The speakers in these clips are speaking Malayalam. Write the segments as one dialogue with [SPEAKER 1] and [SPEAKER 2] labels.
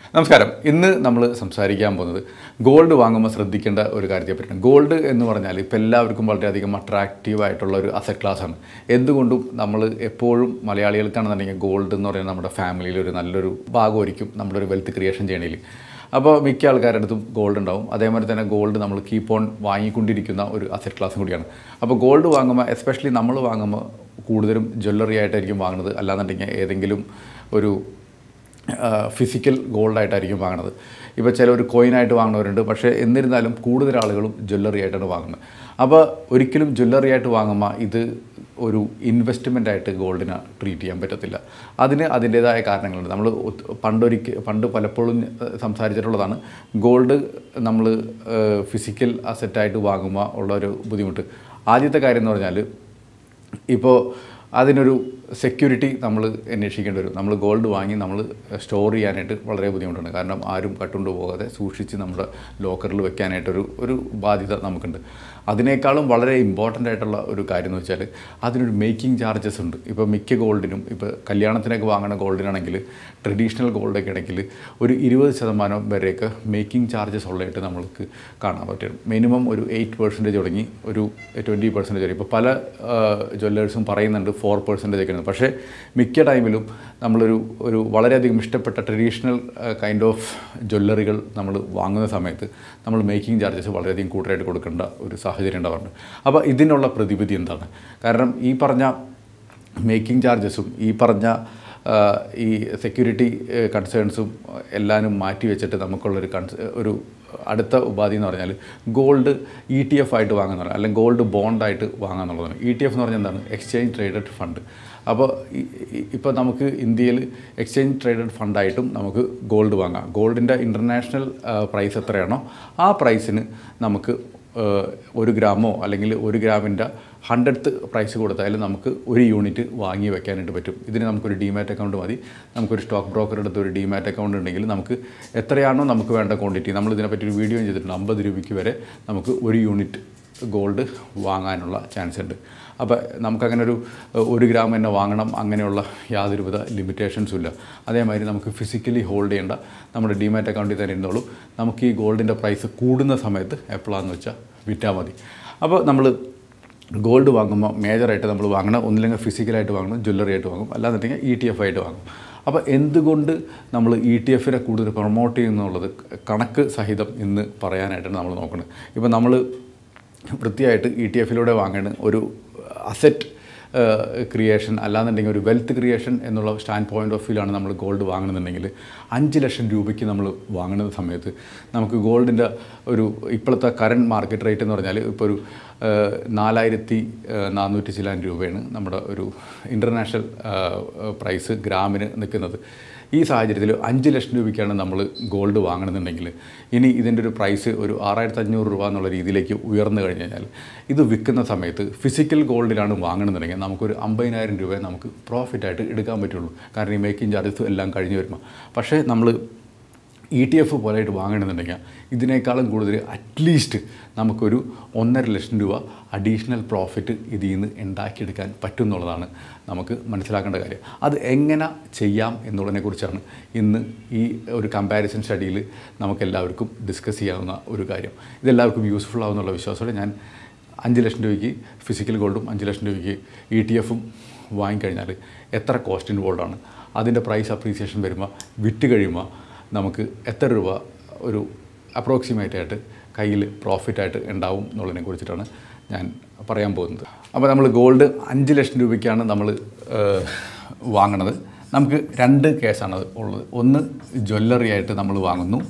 [SPEAKER 1] നമസ്കാരം ഇന്ന് നമ്മൾ സംസാരിക്കാൻ പോകുന്നത് ഗോൾഡ് വാങ്ങുമ്പോൾ ശ്രദ്ധിക്കേണ്ട ഒരു കാര്യത്തെ പറ്റിയാണ് ഗോൾഡ് എന്ന് പറഞ്ഞാൽ ഇപ്പോൾ എല്ലാവർക്കും വളരെയധികം അട്രാക്റ്റീവ് ആയിട്ടുള്ള ഒരു അസറ്റ് ക്ലാസ്സാണ് എന്തുകൊണ്ടും നമ്മൾ എപ്പോഴും മലയാളികൾക്കാണെന്നുണ്ടെങ്കിൽ ഗോൾഡ് എന്ന് പറയുന്നത് നമ്മുടെ ഫാമിലിയിൽ ഒരു നല്ലൊരു ഭാഗമായിരിക്കും നമ്മുടെ ഒരു വെൽത്ത് ക്രിയേഷൻ ചെയ്യണതിൽ അപ്പോൾ മിക്ക ആൾക്കാരുടെ അടുത്തും ഗോൾഡ് ഉണ്ടാവും അതേമാതിരി തന്നെ ഗോൾഡ് നമ്മൾ കീപ്പ് ഓൺ വാങ്ങിക്കൊണ്ടിരിക്കുന്ന ഒരു അസറ്റ് ക്ലാസ്സും കൂടിയാണ് അപ്പോൾ ഗോൾഡ് വാങ്ങുമ്പോൾ എസ്പെഷ്യലി നമ്മൾ വാങ്ങുമ്പോൾ കൂടുതലും ജ്വല്ലറി ആയിട്ടായിരിക്കും വാങ്ങുന്നത് അല്ലാന്നുണ്ടെങ്കിൽ ഏതെങ്കിലും ഒരു ഫിസിക്കൽ ഗോൾഡായിട്ടായിരിക്കും വാങ്ങുന്നത് ഇപ്പോൾ ചിലർ കോയിനായിട്ട് വാങ്ങുന്നവരുണ്ട് പക്ഷേ എന്നിരുന്നാലും കൂടുതൽ ആളുകളും ജ്വല്ലറി ആയിട്ടാണ് വാങ്ങുന്നത് അപ്പോൾ ഒരിക്കലും ജ്വല്ലറി ആയിട്ട് വാങ്ങുമ്പോൾ ഇത് ഒരു ഇൻവെസ്റ്റ്മെൻ്റ് ആയിട്ട് ഗോൾഡിനെ ട്രീറ്റ് ചെയ്യാൻ പറ്റത്തില്ല അതിന് അതിൻ്റേതായ കാരണങ്ങളുണ്ട് നമ്മൾ പണ്ടൊരിക്കൽ പണ്ട് പലപ്പോഴും ഏഹ്, സംസാരിച്ചിട്ടുള്ളതാണ് ഗോൾഡ് നമ്മൾ ഫിസിക്കൽ അസറ്റായിട്ട് വാങ്ങുമ്പോൾ ഉള്ളൊരു ബുദ്ധിമുട്ട് ആദ്യത്തെ കാര്യം എന്ന് പറഞ്ഞാൽ ഇപ്പോൾ അതിനൊരു സെക്യൂരിറ്റി നമ്മൾ അന്വേഷിക്കേണ്ടി വരും നമ്മൾ ഗോൾഡ് വാങ്ങി നമ്മൾ സ്റ്റോർ ചെയ്യാനായിട്ട് വളരെ ബുദ്ധിമുട്ടുണ്ട് കാരണം ആരും കട്ടുകൊണ്ട് പോകാതെ സൂക്ഷിച്ച് നമ്മുടെ ലോക്കറിൽ വെക്കാനായിട്ടൊരു ഒരു ബാധ്യത നമുക്കുണ്ട് അതിനേക്കാളും വളരെ ഇമ്പോർട്ടൻ്റ് ആയിട്ടുള്ള ഒരു കാര്യം എന്ന് വെച്ചാൽ അതിനൊരു മേക്കിംഗ് ചാർജസ് ഉണ്ട് ഇപ്പോൾ മിക്ക ഗോൾഡിനും ഇപ്പോൾ കല്യാണത്തിനൊക്കെ വാങ്ങുന്ന ഗോൾഡിനാണെങ്കിൽ ട്രഡീഷണൽ ഗോൾഡൊക്കെ ആണെങ്കിൽ ഒരു ഇരുപത് ശതമാനം വരെയൊക്കെ മേക്കിംഗ് ചാർജസ് ഉള്ളതായിട്ട് നമ്മൾക്ക് കാണാൻ പറ്റും മിനിമം ഒരു എയ്റ്റ് പെർസെൻറ്റേജ് തുടങ്ങി ഒരു ട്വൻറ്റി പെർസെൻറ്റേജ് വരെ ഇപ്പോൾ പല ജ്വല്ലേഴ്സും പറയുന്നുണ്ട് ഫോർ പെർസെൻറ്റേജ് ഒക്കെ പക്ഷേ മിക്ക ടൈമിലും നമ്മളൊരു ഒരു വളരെയധികം ഇഷ്ടപ്പെട്ട ട്രഡീഷണൽ കൈൻഡ് ഓഫ് ജ്വല്ലറികൾ നമ്മൾ വാങ്ങുന്ന സമയത്ത് നമ്മൾ മേക്കിംഗ് ചാർജസ് വളരെയധികം കൂടുതലായിട്ട് കൊടുക്കേണ്ട ഒരു സാഹചര്യം ഉണ്ടാവാറുണ്ട് അപ്പോൾ ഇതിനുള്ള പ്രതിവിധി എന്താണ് കാരണം ഈ പറഞ്ഞ മേക്കിംഗ് ചാർജസും ഈ പറഞ്ഞ ആ, ഈ സെക്യൂരിറ്റി കൺസേൺസും എല്ലാനും മാറ്റി വെച്ചിട്ട് നമുക്കുള്ളൊരു കൺസ് ഒരു അടുത്ത ഉപാധി എന്ന് പറഞ്ഞാൽ ഗോൾഡ് ഇ ടി എഫ് ആയിട്ട് വാങ്ങുന്നതാണ് അല്ലെങ്കിൽ ഗോൾഡ് ബോണ്ടായിട്ട് വാങ്ങാന്നുള്ളതാണ് ഇ ടി എഫ് എന്ന് പറഞ്ഞാൽ എന്താണ് എക്സ്ചേഞ്ച് ട്രേഡഡ് ഫണ്ട് അപ്പോൾ ഇപ്പോൾ നമുക്ക് ഇന്ത്യയിൽ എക്സ്ചേഞ്ച് ട്രേഡഡ് ഫണ്ടായിട്ടും നമുക്ക് ഗോൾഡ് വാങ്ങാം ഗോൾഡിൻ്റെ ഇൻ്റർനാഷണൽ പ്രൈസ് എത്രയാണോ ആ പ്രൈസിന് നമുക്ക് ഏഹ്, ഒരു ഗ്രാമോ അല്ലെങ്കിൽ ഒരു ഗ്രാമിൻ്റെ ഹൺഡ്രഡ് പ്രൈസ് കൊടുത്താലും നമുക്ക് ഒരു യൂണിറ്റ് വാങ്ങി വെക്കാനായിട്ട് പറ്റും ഇതിന് നമുക്കൊരു ഡിമാറ്റ് അക്കൗണ്ട് മതി നമുക്കൊരു സ്റ്റോക്ക് ബ്രോക്കറുടെ അടുത്ത് ഒരു ഡിമാറ്റ് അക്കൗണ്ട് ഉണ്ടെങ്കിൽ നമുക്ക് എത്രയാണോ നമുക്ക് വേണ്ട ക്വാണ്ടിറ്റി നമ്മൾ ഇതിനെപ്പറ്റി ഒരു വീഡിയോ ചെയ്തിട്ടുണ്ട് അമ്പത് രൂപയ്ക്ക് വരെ നമുക്ക് ഒരു യൂണിറ്റ് ഗോൾഡ് വാങ്ങാനുള്ള ചാൻസ് ഉണ്ട് അപ്പോൾ നമുക്കങ്ങനെ ഒരു ഒരു ഗ്രാം തന്നെ വാങ്ങണം അങ്ങനെയുള്ള യാതൊരുവിധ ലിമിറ്റേഷൻസും ഇല്ല അതേമാതിരി നമുക്ക് ഫിസിക്കലി ഹോൾഡ് ചെയ്യേണ്ട നമ്മുടെ ഡിമാറ്റ് അക്കൗണ്ടിൽ തന്നെ ഇരുന്നോളൂ നമുക്ക് ഈ ഗോൾഡിൻ്റെ പ്രൈസ് കൂടുന്ന സമയത്ത് എപ്പോഴാണെന്ന് വെച്ചാൽ വിറ്റാൽ മതി അപ്പോൾ നമ്മൾ ഗോൾഡ് വാങ്ങുമ്പോൾ മേജറായിട്ട് നമ്മൾ വാങ്ങണം ഒന്നില്ലെങ്കിൽ ഫിസിക്കലായിട്ട് വാങ്ങണം ജ്വല്ലറി ആയിട്ട് വാങ്ങും അല്ലാന്നുണ്ടെങ്കിൽ ഇ ടി എഫ് ആയിട്ട് വാങ്ങും അപ്പോൾ എന്തുകൊണ്ട് നമ്മൾ ഇ ടി എഫിനെ കൂടുതൽ പ്രൊമോട്ട് ചെയ്യുന്നുള്ളത് കണക്ക് സഹിതം ഇന്ന് പറയാനായിട്ടാണ് നമ്മൾ നോക്കുന്നത് ഇപ്പോൾ നമ്മൾ വൃത്തിയായിട്ട് ഇ ടി എഫിലൂടെ വാങ്ങേണ്ട ഒരു അസറ്റ് ക്രിയേഷൻ അല്ലാന്നുണ്ടെങ്കിൽ ഒരു വെൽത്ത് ക്രിയേഷൻ എന്നുള്ള സ്റ്റാൻഡ് പോയിന്റ് ഓഫ് വ്യൂലാണ് നമ്മൾ ഗോൾഡ് വാങ്ങണമെന്നുണ്ടെങ്കിൽ അഞ്ച് ലക്ഷം രൂപയ്ക്ക് നമ്മൾ വാങ്ങുന്ന സമയത്ത് നമുക്ക് ഗോൾഡിൻ്റെ ഒരു ഇപ്പോഴത്തെ കറണ്ട് മാർക്കറ്റ് റേറ്റ് എന്ന് പറഞ്ഞാൽ ഇപ്പോൾ ഒരു ഏഹ്, നാലായിരത്തി ഏഹ്, നാനൂറ്റി ചിലാൻ രൂപയാണ് നമ്മുടെ ഒരു ഇൻ്റർനാഷണൽ പ്രൈസ് ഗ്രാമിന് നിൽക്കുന്നത് ഈ സാഹചര്യത്തിൽ അഞ്ച് ലക്ഷം രൂപയ്ക്കാണ് നമ്മൾ ഗോൾഡ് വാങ്ങണമെന്നുണ്ടെങ്കിൽ ഇനി ഇതിൻ്റെ ഒരു പ്രൈസ് ഒരു ആറായിരത്തി അഞ്ഞൂറ് രൂപ എന്നുള്ള രീതിയിലേക്ക് ഉയർന്നു കഴിഞ്ഞ് കഴിഞ്ഞാൽ ഇത് വിൽക്കുന്ന സമയത്ത് ഫിസിക്കൽ ഗോൾഡിലാണ് വാങ്ങണമെന്നുണ്ടെങ്കിൽ നമുക്കൊരു അമ്പതിനായിരം രൂപയെ നമുക്ക് പ്രോഫിറ്റായിട്ട് എടുക്കാൻ പറ്റുള്ളൂ കാരണം ഈ മേക്കിംഗ് ചാർജസ് എല്ലാം കഴിഞ്ഞ് വരുമ്പോൾ പക്ഷേ നമ്മൾ ഇ ടി എഫ് പോലെയായിട്ട് വാങ്ങണമെന്നുണ്ടെങ്കിൽ ഇതിനേക്കാളും കൂടുതൽ അറ്റ്ലീസ്റ്റ് നമുക്കൊരു ഒന്നര ലക്ഷം രൂപ അഡീഷണൽ പ്രോഫിറ്റ് ഇതിൽ നിന്ന് ഉണ്ടാക്കിയെടുക്കാൻ പറ്റും എന്നുള്ളതാണ് നമുക്ക് മനസ്സിലാക്കേണ്ട കാര്യം അത് എങ്ങനെ ചെയ്യാം എന്നുള്ളതിനെക്കുറിച്ചാണ് ഇന്ന് ഈ ഒരു കമ്പാരിസൺ സ്റ്റഡിയിൽ നമുക്കെല്ലാവർക്കും ഡിസ്കസ് ചെയ്യാവുന്ന ഒരു കാര്യം ഇതെല്ലാവർക്കും യൂസ്ഫുൾ ആവുന്നുള്ള വിശ്വാസത്തോടെ ഞാൻ അഞ്ച് ലക്ഷം രൂപയ്ക്ക് ഫിസിക്കൽ ഗോൾഡും അഞ്ച് ലക്ഷം രൂപയ്ക്ക് ഇ ടി എഫും വാങ്ങിക്കഴിഞ്ഞാൽ എത്ര കോസ്റ്റ് ഇൻവോൾവ് ആണ് അതിൻ്റെ പ്രൈസ് അപ്രീസിയേഷൻ വരുമ്പോൾ വിറ്റ് കഴിയുമ്പോൾ നമുക്ക് എത്ര രൂപ ഒരു അപ്രോക്സിമേറ്റ് ആയിട്ട് കയ്യിൽ പ്രോഫിറ്റായിട്ട് ഉണ്ടാവും എന്നുള്ളതിനെ കുറിച്ചിട്ടാണ് ഞാൻ പറയാൻ പോകുന്നത് അപ്പോൾ നമ്മൾ ഗോൾഡ് അഞ്ച് ലക്ഷം രൂപയ്ക്കാണ് നമ്മൾ ഏഹ്, വാങ്ങണത് നമുക്ക് രണ്ട് കേസാണ് ഉള്ളത് ഒന്ന് ജ്വല്ലറി ആയിട്ട് നമ്മൾ വാങ്ങുന്നു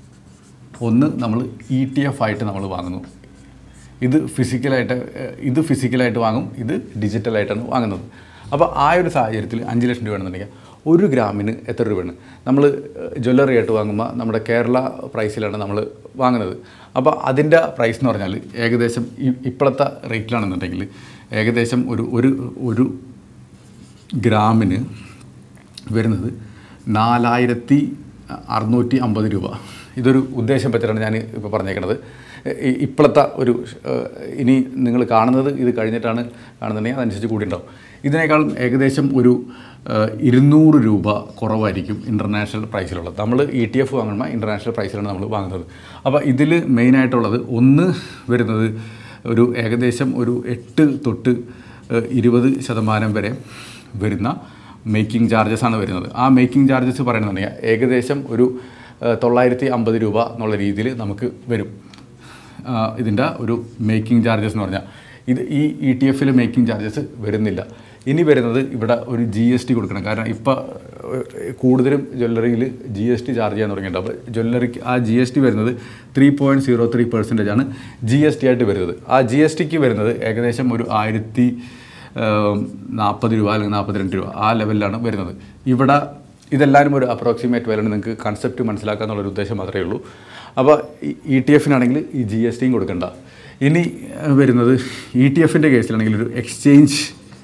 [SPEAKER 1] ഒന്ന് നമ്മൾ ഇ ടി എഫ് ആയിട്ട് നമ്മൾ വാങ്ങുന്നു ഇത് ഫിസിക്കലായിട്ട് ഏഹ്, ഇത് ഫിസിക്കലായിട്ട് വാങ്ങും ഇത് ഡിജിറ്റലായിട്ടാണ് വാങ്ങുന്നത് അപ്പോൾ ആ ഒരു സാഹചര്യത്തിൽ അഞ്ച് ലക്ഷം രൂപ ആണെന്നുണ്ടെങ്കിൽ ഒരു ഗ്രാമിന് എത്ര രൂപയാണ് നമ്മൾ ജ്വല്ലറി ആയിട്ട് വാങ്ങുമ്പോൾ നമ്മുടെ കേരള പ്രൈസിലാണ് നമ്മൾ വാങ്ങുന്നത് അപ്പോൾ അതിൻ്റെ പ്രൈസ് എന്ന് പറഞ്ഞാൽ ഏകദേശം ഈ ഇപ്പോഴത്തെ റേറ്റിലാണെന്നുണ്ടെങ്കിൽ ഏകദേശം ഒരു ഒരു ഒരു ഗ്രാമിന് വരുന്നത് നാലായിരത്തി അറുന്നൂറ്റി അമ്പത് രൂപ ഇതൊരു ഉദ്ദേശം പറ്റിയാണ് ഞാൻ ഇപ്പോൾ പറഞ്ഞേക്കണത് ഇ- ഇപ്പോഴത്തെ ഒരു ഏഹ്, ഇനി നിങ്ങൾ കാണുന്നത് ഇത് കഴിഞ്ഞിട്ടാണ് കാണുന്നുണ്ടെങ്കിൽ അതനുസരിച്ച് കൂടി ഉണ്ടാവും ഇതിനേക്കാളും ഏകദേശം ഒരു ഏഹ്, ഇരുന്നൂറ് രൂപ കുറവായിരിക്കും ഇൻ്റർനാഷണൽ പ്രൈസിലുള്ളത് നമ്മൾ ഇ ടി എഫ് വാങ്ങുമ്പോൾ ഇൻ്റർനാഷണൽ പ്രൈസിലാണ് നമ്മൾ വാങ്ങുന്നത് അപ്പോൾ ഇതിൽ മെയിനായിട്ടുള്ളത് ഒന്ന് വരുന്നത് ഒരു ഏകദേശം ഒരു എട്ട് തൊട്ട് ഏഹ്, ഇരുപത് ശതമാനം വരെ വരുന്ന മേക്കിംഗ് ചാർജസ് ആണ് വരുന്നത് ആ മേക്കിംഗ് ചാർജസ് പറയുന്നുണ്ടെങ്കിൽ ഏകദേശം ഒരു ഏഹ്, തൊള്ളായിരത്തി അമ്പത് രൂപ എന്നുള്ള രീതിയിൽ നമുക്ക് വരും ഇതിൻ്റെ ഒരു മേക്കിംഗ് ചാർജസ് എന്ന് പറഞ്ഞാൽ ഇത് ഈ ഇ ടി എഫിൽ മേക്കിംഗ് ചാർജസ് വരുന്നില്ല ഇനി വരുന്നത് ഇവിടെ ഒരു ജി എസ് ടി കൊടുക്കണം കാരണം ഇപ്പോൾ കൂടുതലും ജ്വല്ലറിയിൽ ജി എസ് ടി ചാർജ് ചെയ്യാൻ തുടങ്ങിയിട്ടുണ്ട് അപ്പോൾ ജ്വല്ലറിക്ക് ആ ജി എസ് ടി വരുന്നത് three point zero three percentage ആണ് ജി എസ് ടി ആയിട്ട് വരുന്നത് ആ ജി എസ് ടിക്ക് വരുന്നത് ഏകദേശം ഒരു ആയിരത്തി നാൽപ്പത് രൂപ അല്ലെങ്കിൽ നാൽപ്പത്തിരണ്ട് രൂപ ആ ലെവലിലാണ് വരുന്നത് ഇവിടെ ഇതെല്ലാവരും ഒരു അപ്രോക്സിമേറ്റ് വിലയാണ് നിങ്ങൾക്ക് കൺസെപ്റ്റ് മനസ്സിലാക്കുക എന്നുള്ളൊരു ഉദ്ദേശം മാത്രമേ ഉള്ളൂ അപ്പോൾ ഇ ടി എഫിനാണെങ്കിൽ ഈ ജി എസ് ടിയും കൊടുക്കണ്ട ഇനി ഏഹ്, വരുന്നത് ഇ ടി എഫിൻ്റെ കേസിലാണെങ്കിൽ ഒരു എക്സ്ചേഞ്ച്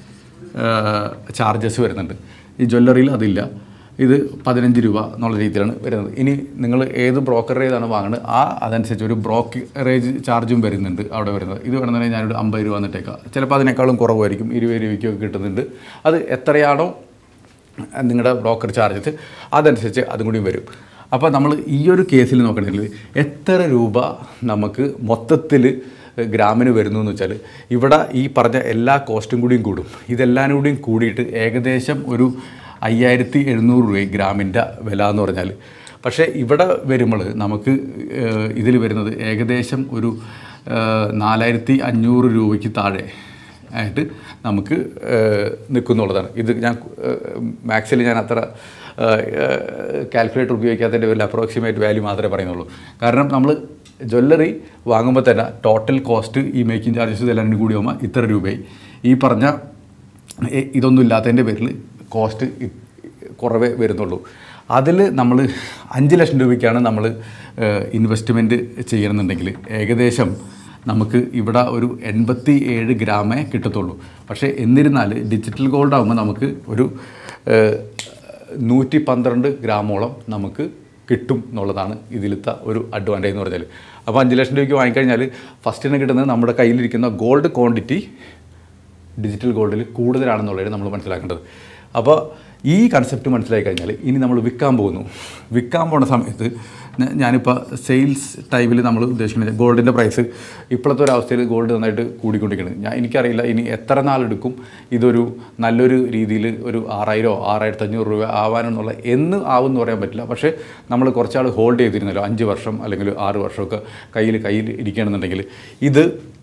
[SPEAKER 1] ചാർജസ് വരുന്നുണ്ട് ഈ ജ്വല്ലറിയിൽ അതില്ല ഇത് പതിനഞ്ച് രൂപ എന്നുള്ള രീതിയിലാണ് വരുന്നത് ഇനി നിങ്ങൾ ഏത് ബ്രോക്കറേജാണ് വാങ്ങുന്നത് ആ അതനുസരിച്ച് ഒരു ബ്രോക്കറേജ് ചാർജും വരുന്നുണ്ട് അവിടെ വരുന്നത് ഇത് വേണമെന്നുണ്ടെങ്കിൽ ഞാനൊരു അമ്പത് രൂപ എന്നിട്ടേക്കാം ചിലപ്പോൾ അതിനേക്കാളും കുറവായിരിക്കും ഇരുപത് രൂപയ്ക്കൊക്കെ കിട്ടുന്നുണ്ട് അത് എത്രയാണോ നിങ്ങളുടെ ബ്രോക്കർ ചാർജസ് അതനുസരിച്ച് അതും കൂടി വരും അപ്പോൾ നമ്മൾ ഈ ഒരു കേസിൽ നോക്കണമെങ്കിൽ എത്ര രൂപ നമുക്ക് മൊത്തത്തിൽ ഗ്രാമിന് വരുന്നു എന്ന് വെച്ചാൽ ഇവിടെ ഈ പറഞ്ഞ എല്ലാ കോസ്റ്റും കൂടിയും കൂടും ഇതെല്ലാം കൂടിയും കൂടിയിട്ട് ഏകദേശം ഒരു അയ്യായിരത്തി എഴുന്നൂറ് രൂപ ഗ്രാമിൻ്റെ വില എന്ന് പറഞ്ഞാൽ പക്ഷേ ഇവിടെ വരുമ്പോൾ നമുക്ക് ഇതിൽ വരുന്നത് ഏകദേശം ഒരു ഏഹ്, നാലായിരത്തി അഞ്ഞൂറ് രൂപയ്ക്ക് താഴെ ആയിട്ട് നമുക്ക് നിൽക്കുന്നുള്ളതാണ് ഇത് ഞാൻ മാത്സിൽ ഞാൻ അത്ര കാൽക്കുലേറ്റർ ഉപയോഗിക്കാത്തതിൻ്റെ ഒരു അപ്രോക്സിമേറ്റ് വാല്യൂ മാത്രമേ പറയുന്നുള്ളൂ കാരണം നമ്മൾ ജ്വല്ലറി വാങ്ങുമ്പോൾ തന്നെ ടോട്ടൽ കോസ്റ്റ് ഈ മേക്കിംഗ് ചാർജസ് ഇതെല്ലാം കൂടി ആകുമ്പോൾ ഇത്ര രൂപയായി ഈ പറഞ്ഞ എ- ഇതൊന്നും ഇല്ലാത്തതിൻ്റെ പേരിൽ കോസ്റ്റ് കുറവേ വരുന്നുള്ളൂ അതിൽ നമ്മൾ അഞ്ച് ലക്ഷം രൂപയ്ക്കാണ് നമ്മൾ ഇൻവെസ്റ്റ്മെൻറ്റ് ചെയ്യണമെന്നുണ്ടെങ്കിൽ ഏകദേശം നമുക്ക് ഇവിടെ ഒരു എൺപത്തി ഏഴ് ഗ്രാമേ കിട്ടത്തുള്ളൂ പക്ഷേ എന്നിരുന്നാൽ ഡിജിറ്റൽ ഗോൾഡ് ആകുമ്പോൾ നമുക്ക് ഒരു നൂറ്റി പന്ത്രണ്ട് ഗ്രാമോളം നമുക്ക് കിട്ടും എന്നുള്ളതാണ് ഇതിലത്തെ ഒരു അഡ്വാൻറ്റേജ് എന്ന് പറഞ്ഞാൽ അപ്പോൾ അഞ്ച് ലക്ഷം രൂപയ്ക്ക് വാങ്ങിക്കഴിഞ്ഞാൽ ഫസ്റ്റിന് കിട്ടുന്നത് നമ്മുടെ കയ്യിലിരിക്കുന്ന ഗോൾഡ് ക്വാണ്ടിറ്റി ഡിജിറ്റൽ ഗോൾഡിൽ കൂടുതലാണെന്നുള്ളത് നമ്മൾ മനസ്സിലാക്കേണ്ടത് അപ്പോൾ ഈ കൺസെപ്റ്റ് മനസ്സിലാക്കി കഴിഞ്ഞാൽ ഇനി നമ്മൾ വിൽക്കാൻ പോകുന്നു വിൽക്കാൻ പോണ സമയത്ത് ഞ- ഞാനിപ്പോൾ സെയിൽസ് ടൈമിൽ നമ്മൾ ഉദ്ദേശിക്കുന്നത് ഗോൾഡിൻ്റെ പ്രൈസ് ഇപ്പോഴത്തെ ഒരു അവസ്ഥയിൽ ഗോൾഡ് നന്നായിട്ട് കൂടിക്കൊണ്ടിരിക്കുന്നത് ഞാൻ എനിക്കറിയില്ല ഇനി എത്ര നാളെടുക്കും ഇതൊരു നല്ലൊരു രീതിയിൽ ഒരു ആറായിരോ ആറായിരത്തി അഞ്ഞൂറ് രൂപ ആവാനെന്നുള്ള എന്ന് ആവും എന്ന് പറയാൻ പറ്റില്ല പക്ഷേ നമ്മൾ കുറച്ചാൾ ഹോൾഡ് ചെയ്തിരുന്നല്ലോ അഞ്ച് വർഷം അല്ലെങ്കിൽ ആറ് വർഷമൊക്കെ കയ്യിൽ കയ്യിൽ ഇരിക്കുകയാണെന്നുണ്ടെങ്കിൽ ഇത്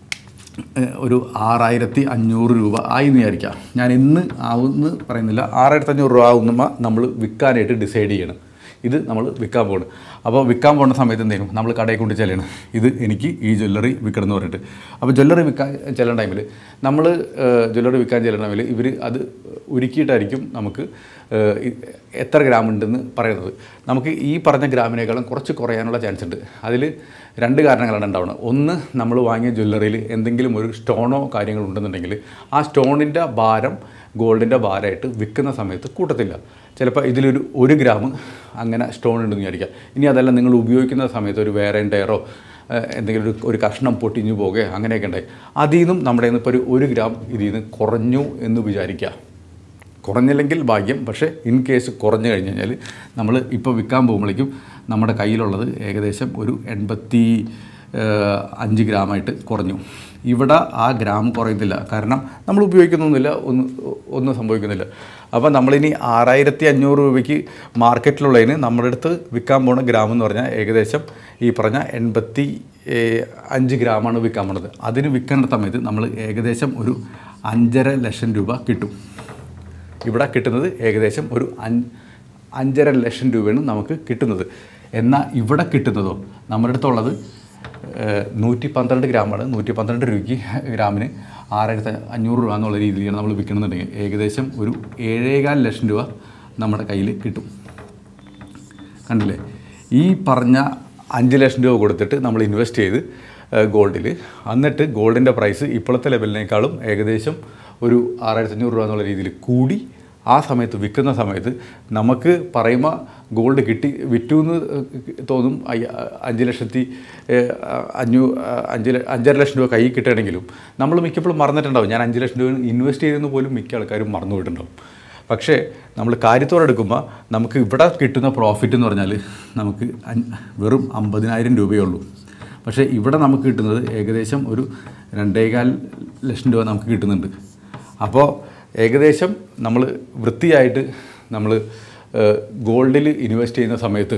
[SPEAKER 1] ഏഹ് ഒരു ആറായിരത്തി അഞ്ഞൂറ് രൂപ ആയി എന്ന് വിചാരിക്കാം ഞാൻ ഇന്ന് ആവുമെന്ന് പറയുന്നില്ല ആറായിരത്തി അഞ്ഞൂറ് രൂപ ആവുമ്പോൾ നമ്മൾ വിൽക്കാനായിട്ട് ഡിസൈഡ് ചെയ്യണം ഇത് നമ്മൾ വിൽക്കാൻ പോകണം അപ്പോൾ വിൽക്കാൻ പോകുന്ന സമയത്ത് എന്തെങ്കിലും നമ്മൾ കടയിൽ കൊണ്ട് ചെല്ലണം ഇത് എനിക്ക് ഈ ജ്വല്ലറി വിൽക്കണം എന്ന് പറഞ്ഞിട്ട് അപ്പോൾ ജ്വല്ലറി വിൽക്കാൻ ചെല്ലുന്ന ടൈമിൽ നമ്മൾ ജ്വല്ലറി വിൽക്കാൻ ചെല്ലുന്ന ടൈമിൽ ഇവർ അത് ഉരുക്കിയിട്ടായിരിക്കും നമുക്ക് ഏഹ്, ഇ- എത്ര ഗ്രാം ഉണ്ടെന്ന് പറയുന്നത് നമുക്ക് ഈ പറഞ്ഞ ഗ്രാമിനേക്കാളും കുറച്ച് കുറയാനുള്ള ചാൻസ് ഉണ്ട് അതിൽ രണ്ട് കാരണങ്ങളാണ് ഉണ്ടാവുന്നത് ഒന്ന് നമ്മൾ വാങ്ങിയ ജ്വല്ലറിയിൽ എന്തെങ്കിലും ഒരു സ്റ്റോണോ കാര്യങ്ങളോ ഉണ്ടെന്നുണ്ടെങ്കിൽ ആ സ്റ്റോണിൻ്റെ ഭാരം ഗോൾഡിൻ്റെ ഭാരമായിട്ട് വിൽക്കുന്ന സമയത്ത് കൂട്ടത്തില്ല ചിലപ്പോൾ ഇതിലൊരു ഒരു ഗ്രാം അങ്ങനെ സ്റ്റോൺ ഉണ്ടെന്ന് വിചാരിക്കുക ഇനി അതല്ല നിങ്ങൾ ഉപയോഗിക്കുന്ന സമയത്ത് ഒരു വേറെ ടയറോ ഏഹ്, എന്തെങ്കിലും ഒരു ഒരു കഷ്ണം പൊട്ടിഞ്ഞു പോകുകയോ അങ്ങനെയൊക്കെ ഉണ്ടായി അതിൽ നിന്നും നമ്മുടെ ഇപ്പോൾ ഒരു ഒരു ഗ്രാം ഇതിൽ നിന്ന് കുറഞ്ഞു എന്ന് വിചാരിക്കുക കുറഞ്ഞില്ലെങ്കിൽ ഭാഗ്യം പക്ഷേ ഇൻ കേസ് കുറഞ്ഞു കഴിഞ്ഞ് കഴിഞ്ഞാൽ നമ്മൾ ഇപ്പോൾ വിൽക്കാൻ പോകുമ്പോഴേക്കും നമ്മുടെ കയ്യിലുള്ളത് ഏകദേശം ഒരു എൺപത്തി ഏഹ്, അഞ്ച് ഗ്രാമായിട്ട് കുറഞ്ഞു ഇവിടെ ആ ഗ്രാം കുറയത്തില്ല കാരണം നമ്മൾ ഉപയോഗിക്കുന്നൊന്നുമില്ല ഒന്നും ഒന്നും സംഭവിക്കുന്നില്ല അപ്പോൾ നമ്മളിനി ആറായിരത്തി അഞ്ഞൂറ് രൂപയ്ക്ക് മാർക്കറ്റിലുള്ളതിന് നമ്മുടെ അടുത്ത് വിൽക്കാൻ പോണ ഗ്രാം എന്ന് പറഞ്ഞാൽ ഏകദേശം ഈ പറഞ്ഞ എൺപത്തി ഏഹ്, അഞ്ച് ഗ്രാമാണ് വിൽക്കാൻ പോണത് അതിന് വിൽക്കേണ്ട സമയത്ത് നമ്മൾ ഏകദേശം ഒരു അഞ്ചര ലക്ഷം രൂപ കിട്ടും ഇവിടെ കിട്ടുന്നത് ഏകദേശം ഒരു അഞ്ച് അഞ്ചര ലക്ഷം രൂപയാണ് നമുക്ക് കിട്ടുന്നത് എന്നാൽ ഇവിടെ കിട്ടുന്നതോ നമ്മുടെ അടുത്തുള്ളത് ഏഹ്, നൂറ്റി പന്ത്രണ്ട് ഗ്രാമാണ് നൂറ്റി പന്ത്രണ്ട് രൂപയ്ക്ക് ഗ്രാമിന് ആറായിരത്തി അഞ്ഞൂറ് രൂപ എന്നുള്ള രീതിയിലാണ് നമ്മൾ വിൽക്കണമെന്നുണ്ടെങ്കിൽ ഏകദേശം ഒരു ഏഴേകാൽ ലക്ഷം രൂപ നമ്മുടെ കയ്യിൽ കിട്ടും കണ്ടില്ലേ ഈ പറഞ്ഞ അഞ്ച് ലക്ഷം രൂപ കൊടുത്തിട്ട് നമ്മൾ ഇൻവെസ്റ്റ് ചെയ്ത് ഗോൾഡിൽ എന്നിട്ട് ഗോൾഡിൻ്റെ പ്രൈസ് ഇപ്പോഴത്തെ ലെവലിനേക്കാളും ഏകദേശം ഒരു ആറായിരത്തി അഞ്ഞൂറ് രൂപ എന്നുള്ള രീതിയിൽ കൂടി ആ സമയത്ത് വിൽക്കുന്ന സമയത്ത് നമുക്ക് പറയുമ്പോൾ ഗോൾഡ് കിട്ടി വിറ്റു എന്ന് തോന്നും അയ്യ- അഞ്ച് ലക്ഷത്തി ഏഹ്, അഞ്ഞൂ അഞ്ച് ല- അഞ്ചര ലക്ഷം രൂപ കയ്യിൽ കിട്ടുകയാണെങ്കിലും നമ്മൾ മിക്കപ്പോഴും മറന്നിട്ടുണ്ടാവും ഞാൻ അഞ്ച് ലക്ഷം രൂപ ഇൻവെസ്റ്റ് ചെയ്തെന്ന് പോലും മിക്ക ആൾക്കാരും മറന്നു പോയിട്ടുണ്ടാവും പക്ഷേ നമ്മൾ കാര്യത്തോടെ എടുക്കുമ്പോൾ നമുക്ക് ഇവിടെ കിട്ടുന്ന പ്രോഫിറ്റ് എന്ന് പറഞ്ഞാൽ നമുക്ക് അഞ്ച് വെറും അമ്പതിനായിരം രൂപയേ ഉള്ളൂ പക്ഷേ ഇവിടെ നമുക്ക് കിട്ടുന്നത് ഏകദേശം ഒരു രണ്ടേകാൽ ലക്ഷം രൂപ നമുക്ക് കിട്ടുന്നുണ്ട് അപ്പോൾ ഏകദേശം നമ്മൾ വൃത്തിയായിട്ട് നമ്മൾ ഗോൾഡിൽ ഇൻവെസ്റ്റ് ചെയ്യുന്ന സമയത്ത്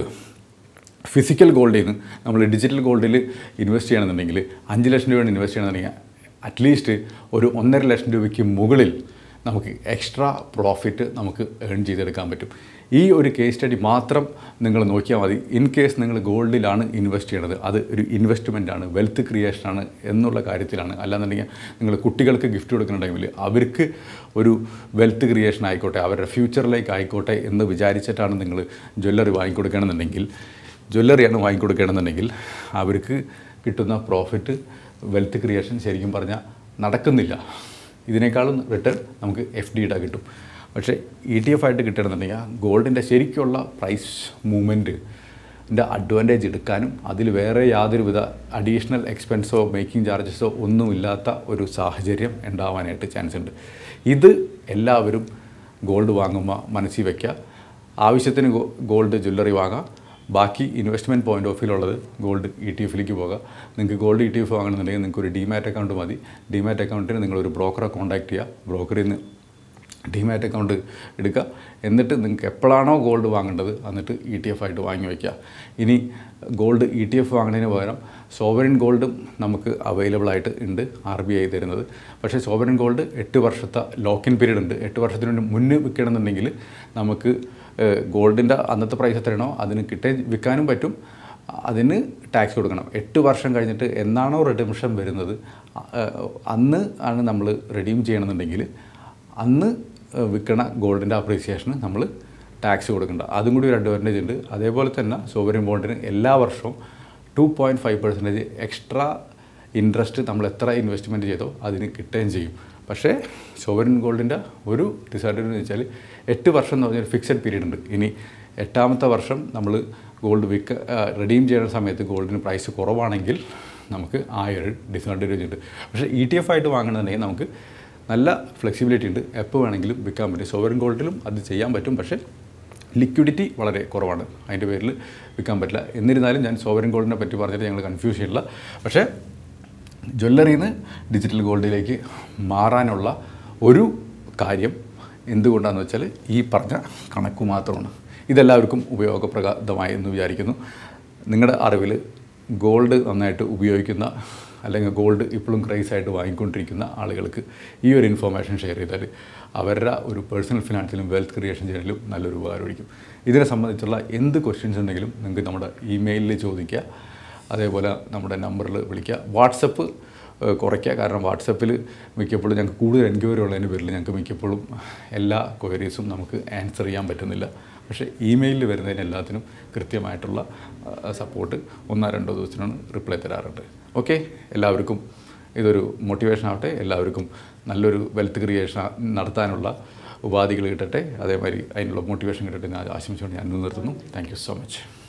[SPEAKER 1] ഫിസിക്കൽ ഗോൾഡിൽ നിന്ന് നമ്മൾ ഡിജിറ്റൽ ഗോൾഡിൽ ഇൻവെസ്റ്റ് ചെയ്യണമെന്നുണ്ടെങ്കിൽ അഞ്ച് ലക്ഷം രൂപയാണ് ഇൻവെസ്റ്റ് ചെയ്യണമെന്നുണ്ടെങ്കിൽ അറ്റ്ലീസ്റ്റ് ഒരു ഒന്നര ലക്ഷം രൂപയ്ക്ക് മുകളിൽ നമുക്ക് എക്സ്ട്രാ പ്രോഫിറ്റ് നമുക്ക് ഏൺ ചെയ്തെടുക്കാൻ പറ്റും ഈ ഒരു കേസ് സ്റ്റഡി മാത്രം നിങ്ങൾ നോക്കിയാൽ മതി ഇൻ കേസ് നിങ്ങൾ ഗോൾഡിലാണ് ഇൻവെസ്റ്റ് ചെയ്യണത് അത് ഒരു ഇൻവെസ്റ്റ്മെൻ്റ് ആണ് വെൽത്ത് ക്രിയേഷനാണ് എന്നുള്ള കാര്യത്തിലാണ് അല്ലാന്നുണ്ടെങ്കിൽ നിങ്ങൾ കുട്ടികൾക്ക് ഗിഫ്റ്റ് കൊടുക്കുന്ന ടൈമിൽ അവർക്ക് ഒരു വെൽത്ത് ക്രിയേഷൻ ആയിക്കോട്ടെ അവരുടെ ഫ്യൂച്ചറിലേക്ക് ആയിക്കോട്ടെ എന്ന് വിചാരിച്ചിട്ടാണ് നിങ്ങൾ ജ്വല്ലറി വാങ്ങിക്കൊടുക്കണമെന്നുണ്ടെങ്കിൽ ജ്വല്ലറിയാണ് വാങ്ങിക്കൊടുക്കണമെന്നുണ്ടെങ്കിൽ അവർക്ക് കിട്ടുന്ന പ്രോഫിറ്റ് വെൽത്ത് ക്രിയേഷൻ ശരിക്കും പറഞ്ഞാൽ നടക്കുന്നില്ല ഇതിനേക്കാളും റിട്ടേൺ നമുക്ക് എഫ് ഡിയുടെ കിട്ടും പക്ഷേ ഇ ടി എഫ് ആയിട്ട് കിട്ടണമെന്നുണ്ടെങ്കിൽ ഗോൾഡിൻ്റെ ശരിക്കുള്ള പ്രൈസ് മൂവ്മെൻറ്റ് ൻ്റെ അഡ്വാൻറ്റേജ് എടുക്കാനും അതിൽ വേറെ യാതൊരുവിധ അഡീഷണൽ എക്സ്പെൻസോ മേക്കിംഗ് ചാർജസോ ഒന്നുമില്ലാത്ത ഒരു സാഹചര്യം ഉണ്ടാവാനായിട്ട് ചാൻസ് ഉണ്ട് ഇത് എല്ലാവരും ഗോൾഡ് വാങ്ങുമ്പോൾ മനസ്സിൽ വയ്ക്കുക ആവശ്യത്തിന് ഗോ- ഗോൾഡ് ജ്വല്ലറി വാങ്ങാം ബാക്കി ഇൻവെസ്റ്റ്മെൻറ്റ് പോയിന്റ് ഓഫ് വ്യൂലുള്ളത് ഗോൾഡ് ഇ ടി എഫിലേക്ക് പോകാം നിങ്ങൾക്ക് ഗോൾഡ് ഇ ടി എഫ് വാങ്ങണമെന്നുണ്ടെങ്കിൽ നിങ്ങൾക്ക് ഒരു ഡിമാറ്റ് അക്കൗണ്ട് മതി ഡിമാറ്റ് അക്കൗണ്ടിന് നിങ്ങളൊരു ബ്രോക്കറെ കോൺടാക്ട് ചെയ്യുക ബ്രോക്കറിൽ നിന്ന് ഡിമാറ്റ് അക്കൗണ്ട് എടുക്കുക എന്നിട്ട് നിങ്ങൾക്ക് എപ്പോഴാണോ ഗോൾഡ് വാങ്ങേണ്ടത് എന്നിട്ട് ഇ ടി എഫ് ആയിട്ട് വാങ്ങി വയ്ക്കുക ഇനി ഗോൾഡ് ഇ ടി എഫ് വാങ്ങുന്നതിന് പകരം സോവറിൻ ഗോൾഡും നമുക്ക് അവൈലബിൾ ആയിട്ട് ഉണ്ട് ആർ ബി ഐ തരുന്നത് പക്ഷേ സോവറിൻ ഗോൾഡ് എട്ട് വർഷത്തെ ലോക്കിൻ പീരീഡ് ഉണ്ട് എട്ട് വർഷത്തിന് മുന്നേ വിൽക്കണമെന്നുണ്ടെങ്കിൽ നമുക്ക് ഗോൾഡിൻ്റെ അന്നത്തെ പ്രൈസ് എത്രയാണോ അതിന് കിട്ടേ വിൽക്കാനും പറ്റും അതിന് ടാക്സ് കൊടുക്കണം എട്ട് വർഷം കഴിഞ്ഞിട്ട് എന്നാണോ റിഡംഷൻ വരുന്നത് അ- അന്ന് ആണ് നമ്മൾ റെഡീം ചെയ്യണമെന്നുണ്ടെങ്കിൽ അന്ന് വിൽക്കണ ഗോൾഡിൻ്റെ അപ്രീസിയേഷന് നമ്മൾ ടാക്സ് കൊടുക്കേണ്ട അതും കൂടി ഒരു അഡ്വാൻറ്റേജ് ഉണ്ട് അതേപോലെ തന്നെ സോവറിൻ ബോണ്ടിന് എല്ലാ വർഷവും two point five percentage extra interest നമ്മൾ എത്ര ഇൻവെസ്റ്റ്മെൻറ്റ് ചെയ്തോ അതിന് കിട്ടുകയും ചെയ്യും പക്ഷേ സോവറിൻ ഗോൾഡിൻ്റെ ഒരു ഡിസഡ്വാൻറ്റേജ് എന്ന് വെച്ചാൽ എട്ട് വർഷം എന്ന് പറഞ്ഞൊരു ഫിക്സഡ് പീരീഡ് ഉണ്ട് ഇനി എട്ടാമത്തെ വർഷം നമ്മൾ ഗോൾഡ് വിൽക്ക റെഡീം ചെയ്യുന്ന സമയത്ത് ഗോൾഡിന് പ്രൈസ് കുറവാണെങ്കിൽ നമുക്ക് ആ ഒരു ഡിസഡ്വാൻറ്റേജ് ഉണ്ട് പക്ഷേ ഇ ടി എഫ് ആയിട്ട് വാങ്ങണമെന്നുണ്ടെങ്കിൽ നമുക്ക് നല്ല ഫ്ലെക്സിബിലിറ്റി ഉണ്ട് എപ്പോൾ വേണമെങ്കിലും വിൽക്കാൻ പറ്റും സോവറിൻ ഗോൾഡിലും അത് ചെയ്യാൻ പറ്റും പക്ഷേ ലിക്വിഡിറ്റി വളരെ കുറവാണ് അതിൻ്റെ പേരിൽ വിൽക്കാൻ പറ്റില്ല എന്നിരുന്നാലും ഞാൻ സോവറിൻ ഗോൾഡിനെ പറ്റി പറഞ്ഞിട്ട് ഞങ്ങൾ കൺഫ്യൂസ് ചെയ്യില്ല പക്ഷേ ജ്വല്ലറിയിൽ നിന്ന് ഡിജിറ്റൽ ഗോൾഡിലേക്ക് മാറാനുള്ള ഒരു കാര്യം എന്തുകൊണ്ടാണെന്ന് വെച്ചാൽ ഈ പറഞ്ഞ കണക്ക് മാത്രമാണ് ഇതെല്ലാവർക്കും ഉപയോഗപ്രദമായി എന്ന് വിചാരിക്കുന്നു നിങ്ങളുടെ അറിവിൽ ഗോൾഡ് നന്നായിട്ട് ഉപയോഗിക്കുന്ന അല്ലെങ്കിൽ ഗോൾഡ് ഇപ്പോഴും ക്രൈസ് ആയിട്ട് വാങ്ങിക്കൊണ്ടിരിക്കുന്ന ആളുകൾക്ക് ഈ ഒരു ഇൻഫോർമേഷൻ ഷെയർ ചെയ്താൽ അവരുടെ ഒരു പേഴ്സണൽ ഫിനാൻസിലും വെൽത്ത് ക്രിയേഷൻ ചെയ്യലിലും നല്ലൊരു ഉപകാരമായിരിക്കും ഇതിനെ സംബന്ധിച്ചുള്ള എന്ത് ക്വസ്റ്റ്യൻസ് ഉണ്ടെങ്കിലും നിങ്ങൾക്ക് നമ്മുടെ ഇമെയിലിൽ ചോദിക്കുക അതേപോലെ നമ്മുടെ നമ്പറിൽ വിളിക്കുക വാട്സപ്പ് ഏഹ്, കുറയ്ക്കുക കാരണം വാട്സപ്പിൽ മിക്കപ്പോഴും ഞങ്ങൾക്ക് കൂടുതൽ എൻക്വയറി ഉള്ളതിൻ്റെ പേരിൽ ഞങ്ങൾക്ക് മിക്കപ്പോഴും എല്ലാ ക്വയറീസും നമുക്ക് ആൻസർ ചെയ്യാൻ പറ്റുന്നില്ല പക്ഷേ ഇമെയിലിൽ വരുന്നതിന് എല്ലാത്തിനും കൃത്യമായിട്ടുള്ള സപ്പോർട്ട് ഒന്നോ രണ്ടോ ദിവസത്തിനാണ് റിപ്ലൈ തരാറുണ്ട് ഓക്കെ എല്ലാവർക്കും ഇതൊരു മോട്ടിവേഷൻ ആവട്ടെ എല്ലാവർക്കും നല്ലൊരു വെൽത്ത് ക്രിയേഷൻ നടത്താനുള്ള ഉപാധികൾ കിട്ടട്ടെ അതേമാതിരി അതിനുള്ള മോട്ടിവേഷൻ കിട്ടട്ടെ എന്ന് ആശംസിച്ചുകൊണ്ട് ഞാൻ ഇന്ന് നിർത്തുന്നു താങ്ക് യു സോ മച്ച്